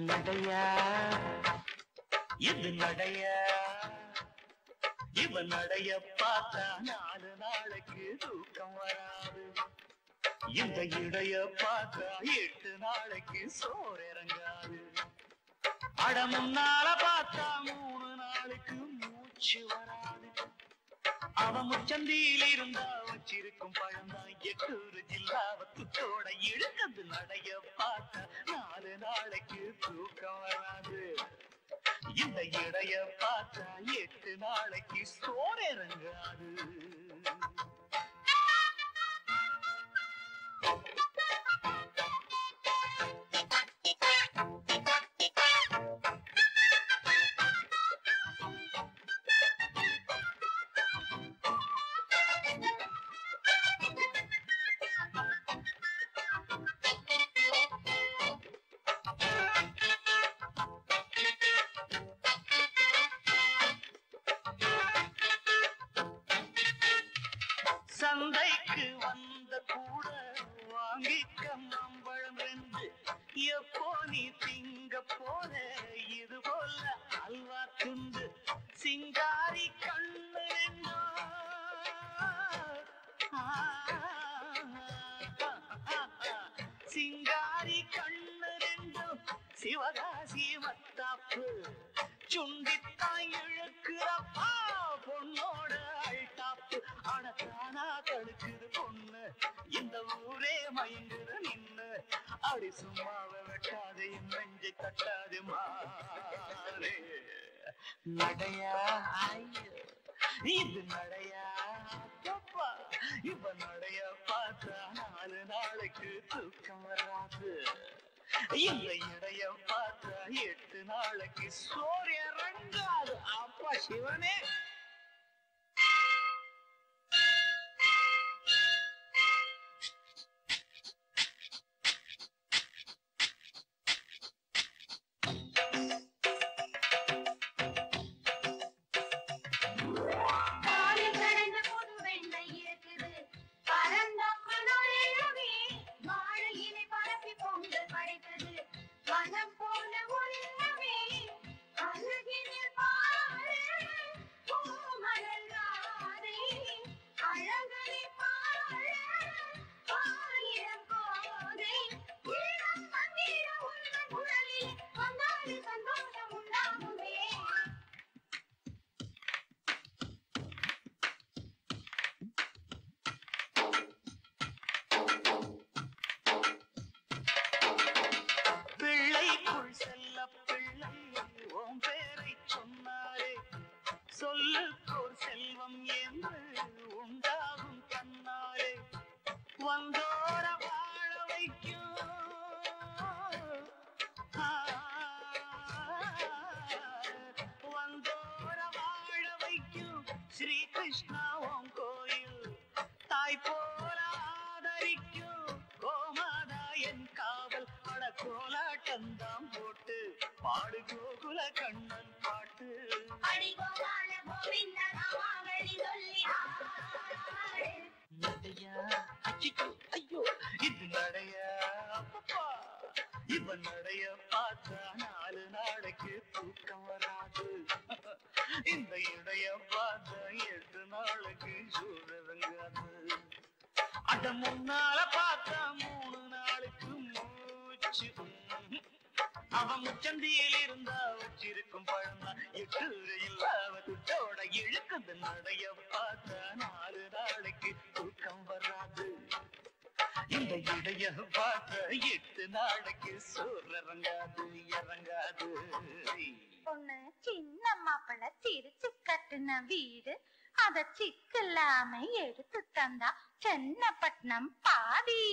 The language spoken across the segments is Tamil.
நடையா இது நடையா இவன் நடைய பார்த்தா நாலு நாளைக்கு தூக்கம் வராது இந்த இடைய பார்த்தா எட்டு நாளைக்கு சோறு இறங்காது அட முன்னால பார்த்தா மூணு நாளுக்கு மூச்சு வராது அவன் முச்சந்தியில் இருந்தா வச்சிருக்கும் பழம்தான் எட்டூரு ஜில்லாவத்துக்கோட இழுக்கது நடைய பார்த்தா நாலு நாளைக்கு தூக்கம் வராது இந்த இடைய பார்த்தா எட்டு நாளைக்கு சோறு இறங்காது சந்தைக்கு வந்த கூட வாங்கிக்க மாம்பழம் ரெண்டு எப்போ நீ திங்க போற இது போல அல்வா துண்டு சிங்காரி கண்ணு ரெண்டோ சிங்காரி கண்ணு ரெண்டும் சிவகாசி மத்தாப்பு சுண்டித்தான் இழுக்கிறப்பா பொண்ணோட அழ்தாப்பு அடத்தானா தடுக்குது பொண்ணு இந்த ஊரே மயங்குது நின்னு அடி சும்மாவை வெட்டாதே என் நெஞ்சை கட்டாதே மாறே நடையா ஐயோ, இது நடையா அப்பா இப்ப நடைய பார்த்தா நாலு நாளைக்கு தூக்கம் வராது இந்த இடைய பார்த்தா எட்டு நாளைக்கு சோறு இறங்காது அப்பா சிவனே காலை கடந்த புது வெள்ளை இருக்குது பரந்தோக்கம் நுழையவே வாழையினை பரப்பி பொங்கல் படைத்தது வனம் போல உள்ளவே அழகினில் பாரு பூமலர் ராதை அழகனை பாரு ஆயிரம் கோதை இளம் மந்திர உள்ள குழலில் வந்தாடு சந்தோஷம் உண்டாகுமே பிள்ளைக்குள் செல்ல பிள்ளை உன் பேரை சொன்னாரே சொல்லுக்கோர் செல்வம் என்று உண்டாகும் தன்னாரே வந்தோர வாழ வைக்கும் ஆ, வந்தோர வாழ வைக்கும் ஸ்ரீ கிருஷ்ணா உன் கோயில் தாய் போல ஆதரிக்கும் கோமாதா என் காவல் அட கோலாட்டம்தான் போட்டு பாடு கோகுல கண்ணன் பாட்டு அடிகோபால கோவிந்த நாமாவளி சொல்லி ஆடு. நடையா அச்சிச்சோ ஐயோ இது நடையா அப்பப்பா இவன் நடைய பார்த்தா நாலு நாளைக்கு தூக்கம் வராது இந்த இடைய பார்த்தா எட்டு நாளைக்கு சூழறங்காது அட முன்னால பார்த்தா மூணு நாளுக்கு மூச்சு ம்ம். அவன் முச்சந்தியில் இருந்தா வச்சிருக்கும் பழம் எட்டு இல்லாத துட்டோட இழுக்குது நடைய பார்த்தா நாலு நாளைக்கு தூக்கம் வராது இந்த இடைய பார்த்த எட்டு நாளைக்கு சோறு இறங்காது இறங்காது பொண்ணு சின்ன மாப்பிள்ள சிரிச்சு கட்டுன வீடு அத சிக்கில்லாம எடுத்து தந்தா சென்னப்பட்டினம் பாதி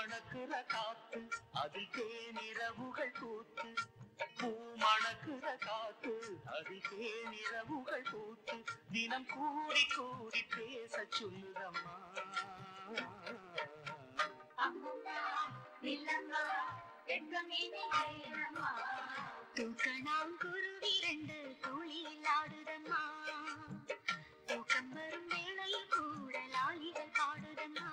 மணக்குற காத்து அதில் தேனிரவுகள் பூத்து பூ மணக்குற காத்து அதில் தேனிரவுகள் பூத்து தினம் கூடி கூடி பேச சொல்லுதம்மா தூக்கணாங்குருவி ரெண்டு தூளில் ஆடுதம்மா தூக்கம் வரும் வேளையில் கூட லாலிகள் பாடுதம்மா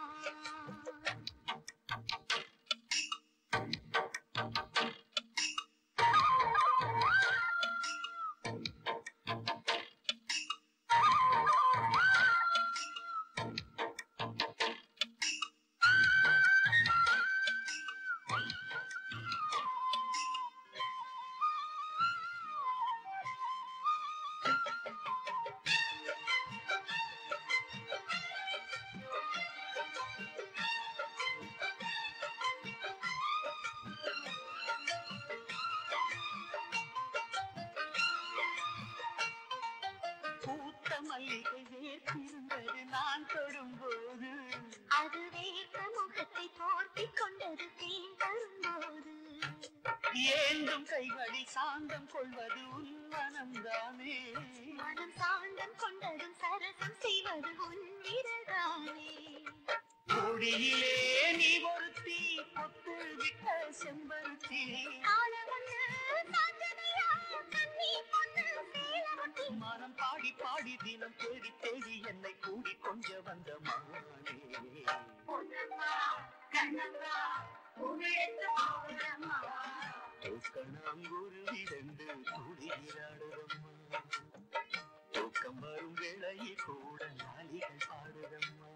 பூத்த மல்லிகை வேர்த்திருந்தது நான் தொடும்போது அது வேர்த்த முகத்தை போர்த்திக் கொண்டது தேன் தரும்போது ஏந்தும் கைகளில் சாந்தம் கொள்வது உன் மனம்தானே மனம் சாந்தம் கொண்டதும் சரசம் செய்வது உன் விரதானே கொடியிலே நீ ஒருத்தி பொத்து விட்ட செம்பருத்தி காலமொன்று சாஞ்சனையா கண்ணி பொண்ணு சேலமுட்டி மனம் பாடி பாடி தினம் தேடி தேடி என்னை கூடி கொஞ்ச வந்த மானே பொன்னம்மா கண்ணம்மா உமிழ்ந்து போகுதம்மா தூக்கணாங்குருவி ரெண்டு துடிகிறாடுதம்மா தூக்கம் வரும் வேளையில் கூட நாளிகள் பாடுதம்மா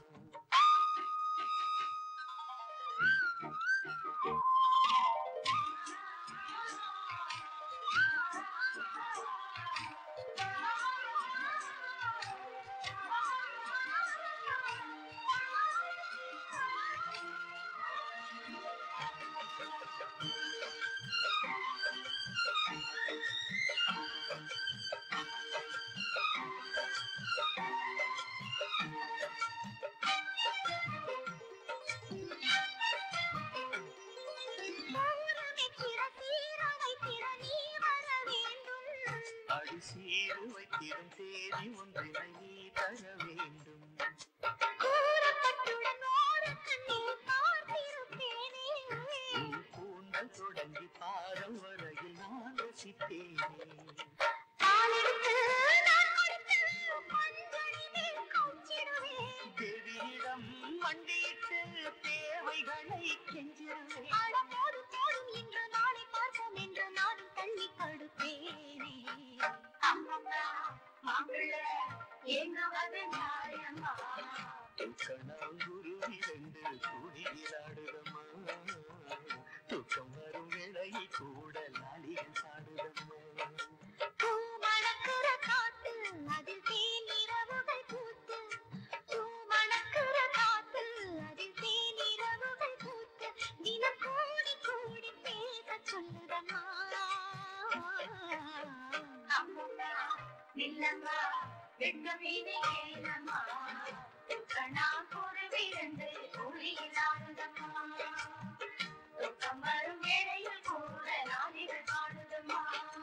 ஊரமைக்கிற சீரமைக்கிற நீ வர வேண்டும் அடி சீரு வைத்திடும் தேதி ஒன்றினை நீ தர வேண்டும் கூறப்பட்டுடன் ஓர கண்ணில் பார்த்திருப்பேனே உன் கூந்தல் தொடங்கி பாதம் வரையில் நான் ரசித்தேனே பாலெடுத்து நான் கொடுத்து பஞ்சணிலே கவுச்சிடுவேன் தேவியிடம் மண்டியிட்டு தேவைகளை கெஞ்சிருவேன் அட போடும் போடும் இன்று நாளை பார்ப்போம் என்று நானும் தள்ளி படுப்பேனே அம்மம்மா மாப்பிள்ளை எங்க வந்து நியாயம்மா துக்கணாங்குருவி ரெண்டு துடிகிறாடுதம்மா துக்கம் வரும் வேளையில் கூட லாலிகள் பாடுதம்மா பூ மணக்கிற காத்து அதில் தேன் இரவுகள் பூத்து பூ மணக்கிற காத்து அதில் தேன் இரவுகள் பூத்து தினம் கூடி கூடி பேச சொல்லுதம்மா அம்மம்மா நில்லம்மா வெட்க மீது ஏனம்மா கண்ணா குருவி ரெண்டு குழியில் ஆடுதம்மா துக்கம் வரும் வேளையில் கூட நாளிகள் பாடுதம்மா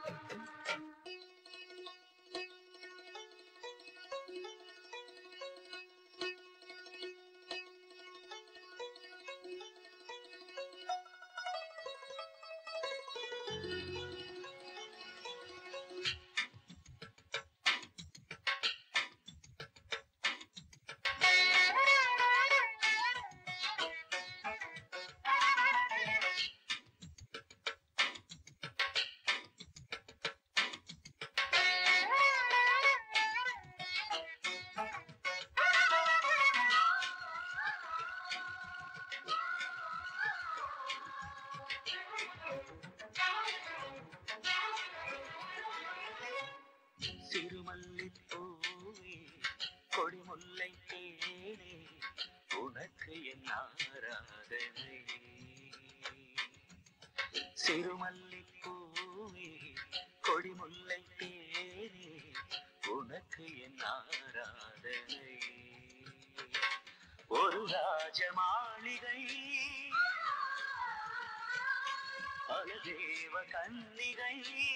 சிறுமல்லிப்பூவே கொடிமுல்லை தேனே உனக்கு என் ஆராதனை சிறுமல்லிப்பூவே கொடிமுல்லை தேனே உனக்கு என் ஆராதனை ஒரு ராஜ மாளிகை பலதேவ கன்னிகை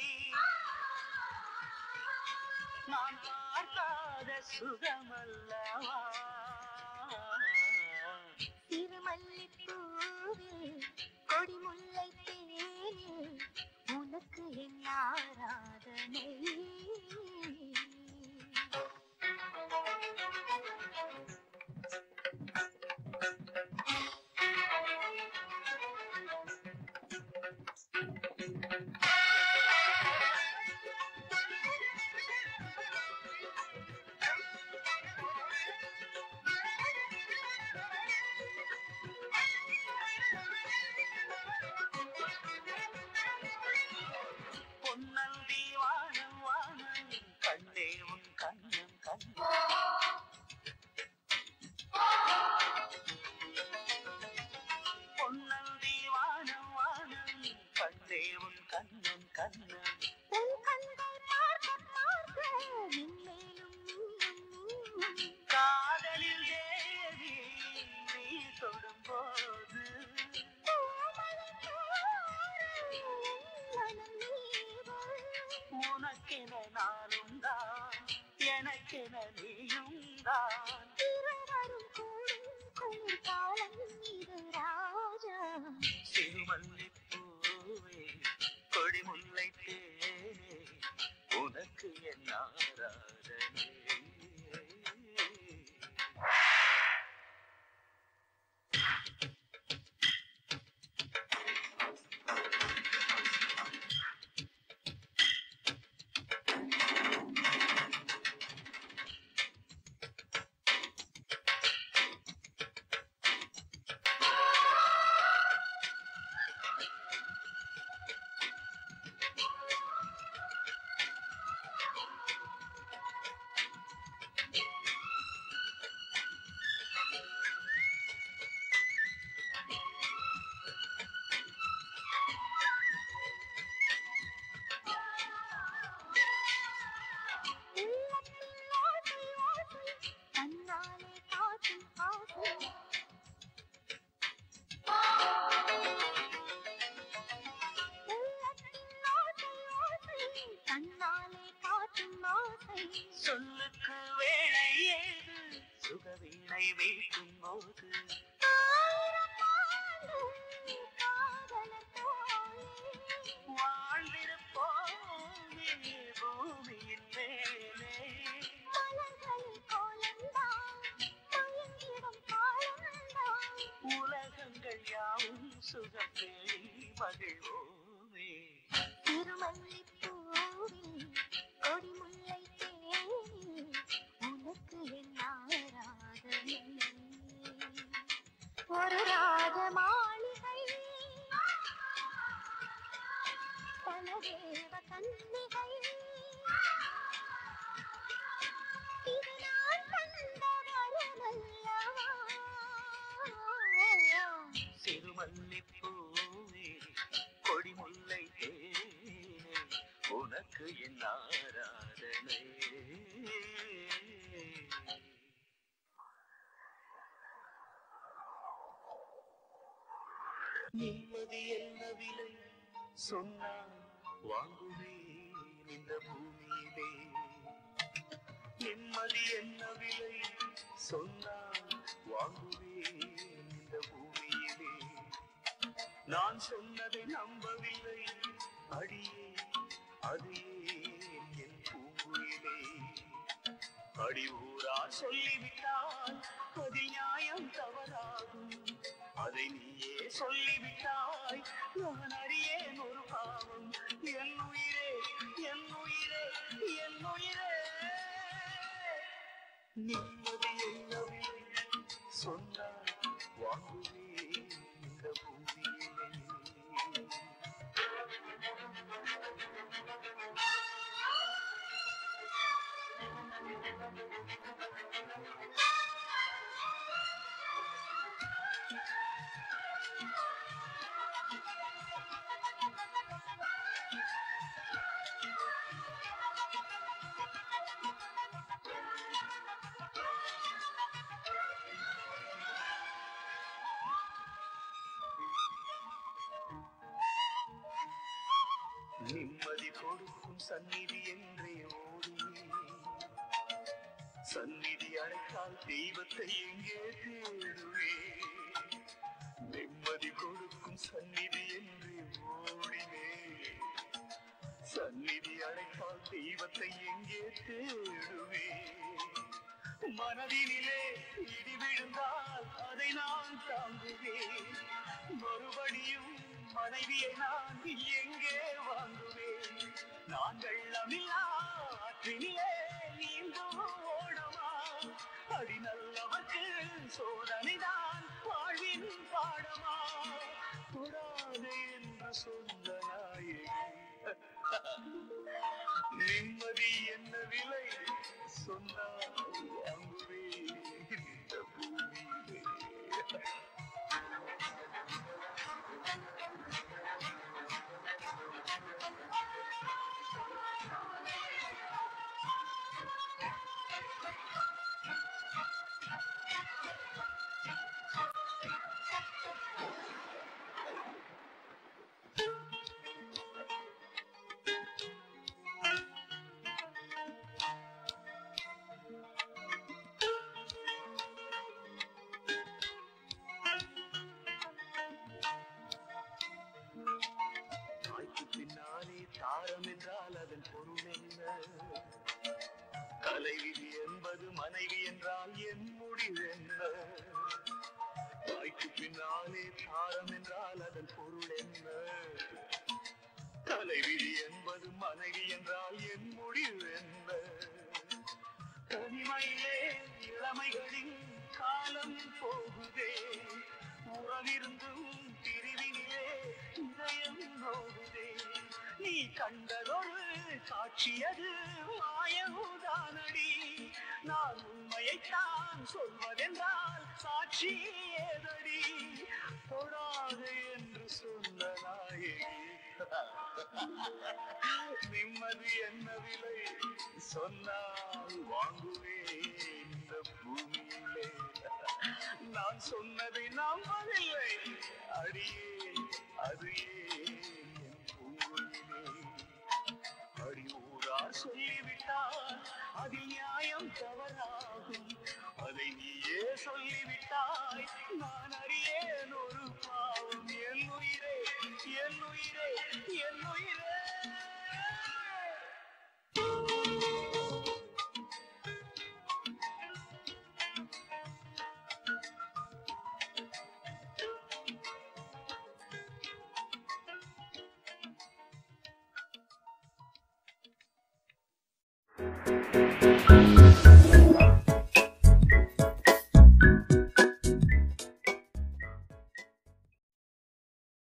நான் பார்க்காத சுகமல்லவா திருமல்லிப்பூவில் கொடிமுல்லை தேனில் உனக்கு என் ஆராதனை பொன்னந்தி வானம் வானம் கண்ணே உன் கண்ணம் கண்ணம் பொன்னந்தி வானம் வானம் கண்ணே உன் கண்ணம் கண்ணம் உன் கண்கள் பார்க்க பார்க்க மென்மேலும் மின்னும் காதலில் தேவி நீ தொடும்போது உனக்கென நானும் தான் எனக்கென நீயும் தான் சிறுமல்லிப்பூவே கொடிமுல்லை தேனே உனக்கு என் ஆராதனை தன்னாலே காற்றும் ஆசை உள்ளத்தின் ஆசை ஆசை தன்னாலே காற்றும் ஆசை சொல்லுக்கு வேலை ஏது சுகவீணை மீட்டும் போது ஆயிரம் ஆண்டு காதலர் தோழி வாழ்ந்திருப்போமே பூமியின் மேலே மலர்களில் கோலந்தான் மயங்கிடும் காலந்தான் உலகங்கள் யாவும் சுகத்தேடி மகிழ்வோமே திருமல்லிப்பூவில் கொடிமுல்லை தேனில் உனக்கு என் ஆராதனை ஒரு ராக மாளிகை பலதேவ கன்னிகை இது நான் கண்ட வரமல்லவா சிறுமல்லிப்பூவே கொடிமுல்லை தேனே உனக்கு என் ஆராதனை நிம்மதி என்ன விலை சொன்னால் வாங்குவேன் இந்த பூமியிலே நிம்மதி என்ன விலை சொன்னால் வாங்குவேன் இந்த பூமியிலே நான் சொன்னதை நம்பவில்லை அடியே அது ஏன் என் பூங்குயிலே அடி ஊரா சொல்லிவிட்டால் அது நியாயம் தவறாகும் அதை நீயே சொல்லிவிட்டாய் நான் அறியேன் ஒரு பாவம் என் உயிரே என் உயிரே என் உயிரே நிம்மதி என்னவில்லை சொன்னால் வாங்குவேன் இந்த பூமியிலே நிம்மதி கொடுக்கும் சந்நிதி என்றே ஓடுவேன் சந்நிதி அழைத்தால் தெய்வத்தை எங்கே தேடுவேன் நிம்மதி கொடுக்கும் சந்நிதி என்று ஓடினேன் சந்நிதி அழைத்தால் தெய்வத்தை எங்கே தேடுவேன் மனதினிலே இடி விழுந்தால் அதை நான் தாங்குவேன் மறுபடியும் மனைவியை நான் எங்கே வாங்குவேன் நான் வெள்ளமில்லா ஆற்றினிலே நீந்தும் ஓடமா அடி நல்லவர்க்கு சோதனைதான் வாழ்வின் பாடமா தொடாதே என்று சொன்ன நாயகி நிம்மதி என்ன விலை சொன்னால் வாங்குவேன் இந்த பூமியிலே தாய்க்கு பின்னாலே தாரம் என்றால் அதன் பொருள் என்ன தலைவிதி என்பது மனைவி என்றால் என் முடிவென்ன தாய்க்கு பின்னாலே தாரம் என்றால் அதன் பொருள் என்ன தலைவிதி என்பது மனைவி என்றால் என் முடிவென்ன தனிமையிலே இளமைகளின் காலம் போகுதே உறவிருந்தும் பிரிவினிலே இதயம் நோகுதே நீ கண்டதொரு காட்சியது மாயவுதானடி நான் உண்மையைத்தான் சொல்வதென்றால் சாட்சி ஏதடி தொடாது என்று சொன்ன நாயகி நிம்மதி என்ன விலை சொன்னால் வாங்குவேன் இந்த பூமியிலே நான் சொன்னதை நம்பவில்லை அடியே அது ஏன் என் பூங்குயிலே அடி ஊரார் சொல்லிவிட்டால் அதில் நியாயம் தவறாகும் அதை நீயே சொல்லிவிட்டாய் நான் அறியேன் ஒரு பாவம் என் உயிரே என் உயிரே என் உயிரே